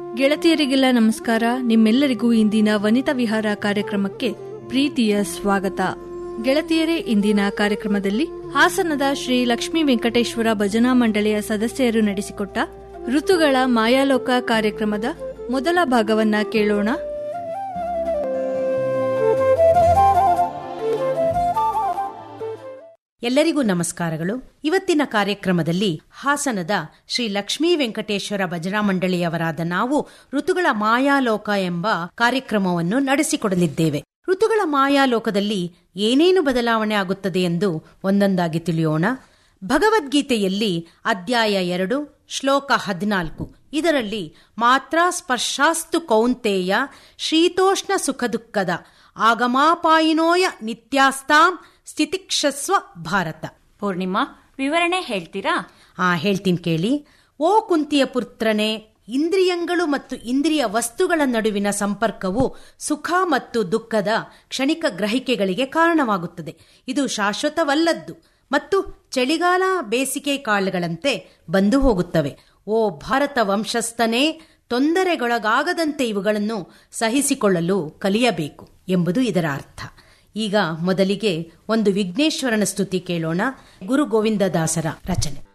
ಗೆಳತಿಯರಿಗೆಲ್ಲ ನಮಸ್ಕಾರ ನಿಮ್ಮೆಲ್ಲರಿಗೂ ಇಂದಿನ ವನಿತಾ ವಿಹಾರ ಕಾರ್ಯಕ್ರಮಕ್ಕೆ ಪ್ರೀತಿಯ ಸ್ವಾಗತ ಗೆಳತಿಯರೇ ಇಂದಿನ ಕಾರ್ಯಕ್ರಮದಲ್ಲಿ ಹಾಸನದ ಶ್ರೀ ಲಕ್ಷ್ಮೀ ವೆಂಕಟೇಶ್ವರ ಭಜನಾ ಮಂಡಳಿಯ ಸದಸ್ಯರು ನಡೆಸಿಕೊಟ್ಟ ಋತುಗಳ ಮಾಯಾಲೋಕ ಕಾರ್ಯಕ್ರಮದ ಮೊದಲ ಭಾಗವನ್ನ ಕೇಳೋಣ ಎಲ್ಲರಿಗೂ ನಮಸ್ಕಾರಗಳು ಇವತ್ತಿನ ಕಾರ್ಯಕ್ರಮದಲ್ಲಿ ಹಾಸನದ ಶ್ರೀ ಲಕ್ಷ್ಮೀ ವೆಂಕಟೇಶ್ವರ ಭಜನಾ ಮಂಡಳಿಯವರಾದ ನಾವು ಋತುಗಳ ಮಾಯಾಲೋಕ ಎಂಬ ಕಾರ್ಯಕ್ರಮವನ್ನು ನಡೆಸಿಕೊಡಲಿದ್ದೇವೆ ಋತುಗಳ ಮಾಯಾಲೋಕದಲ್ಲಿ ಏನೇನು ಬದಲಾವಣೆ ಆಗುತ್ತದೆ ಎಂದು ಒಂದೊಂದಾಗಿ ತಿಳಿಯೋಣ ಭಗವದ್ಗೀತೆಯಲ್ಲಿ ಅಧ್ಯಾಯ ಎರಡು ಶ್ಲೋಕ ಹದಿನಾಲ್ಕು ಇದರಲ್ಲಿ ಮಾತ್ರ ಸ್ಪರ್ಶಾಸ್ತು ಕೌಂತೇಯ ಶೀತೋಷ್ಣ ಸುಖ ದುಃಖದ ಆಗಮಾಪಾಯಿನೋಯ ನಿತ್ಯಾಸ್ತಾಂ ಸ್ಥಿತಿಕ್ಷಸ್ವ ಭಾರತ ಪೂರ್ಣಿಮಾ ವಿವರಣೆ ಹೇಳ್ತೀರಾ ಆ ಹೇಳ್ತೀನಿ ಕೇಳಿ ಓ ಕುಂತಿಯ ಪುತ್ರನೇ ಇಂದ್ರಿಯಗಳು ಮತ್ತು ಇಂದ್ರಿಯ ವಸ್ತುಗಳ ನಡುವಿನ ಸಂಪರ್ಕವು ಸುಖ ಮತ್ತು ದುಃಖದ ಕ್ಷಣಿಕ ಗ್ರಹಿಕೆಗಳಿಗೆ ಕಾರಣವಾಗುತ್ತದೆ ಇದು ಶಾಶ್ವತವಲ್ಲದ್ದು ಮತ್ತು ಚಳಿಗಾಲ ಬೇಸಿಗೆ ಕಾಳುಗಳಂತೆ ಬಂದು ಹೋಗುತ್ತವೆ ಓ ಭಾರತ ವಂಶಸ್ಥನೇ ತೊಂದರೆಗೊಳಗಾಗದಂತೆ ಇವುಗಳನ್ನು ಸಹಿಸಿಕೊಳ್ಳಲು ಕಲಿಯಬೇಕು ಎಂಬುದು ಇದರ ಅರ್ಥ ಈಗ ಮೊದಲಿಗೆ ಒಂದು ವಿಘ್ನೇಶ್ವರನ ಸ್ತುತಿ ಕೇಳೋಣ ಗುರು ಗೋವಿಂದದಾಸರ ರಚನೆ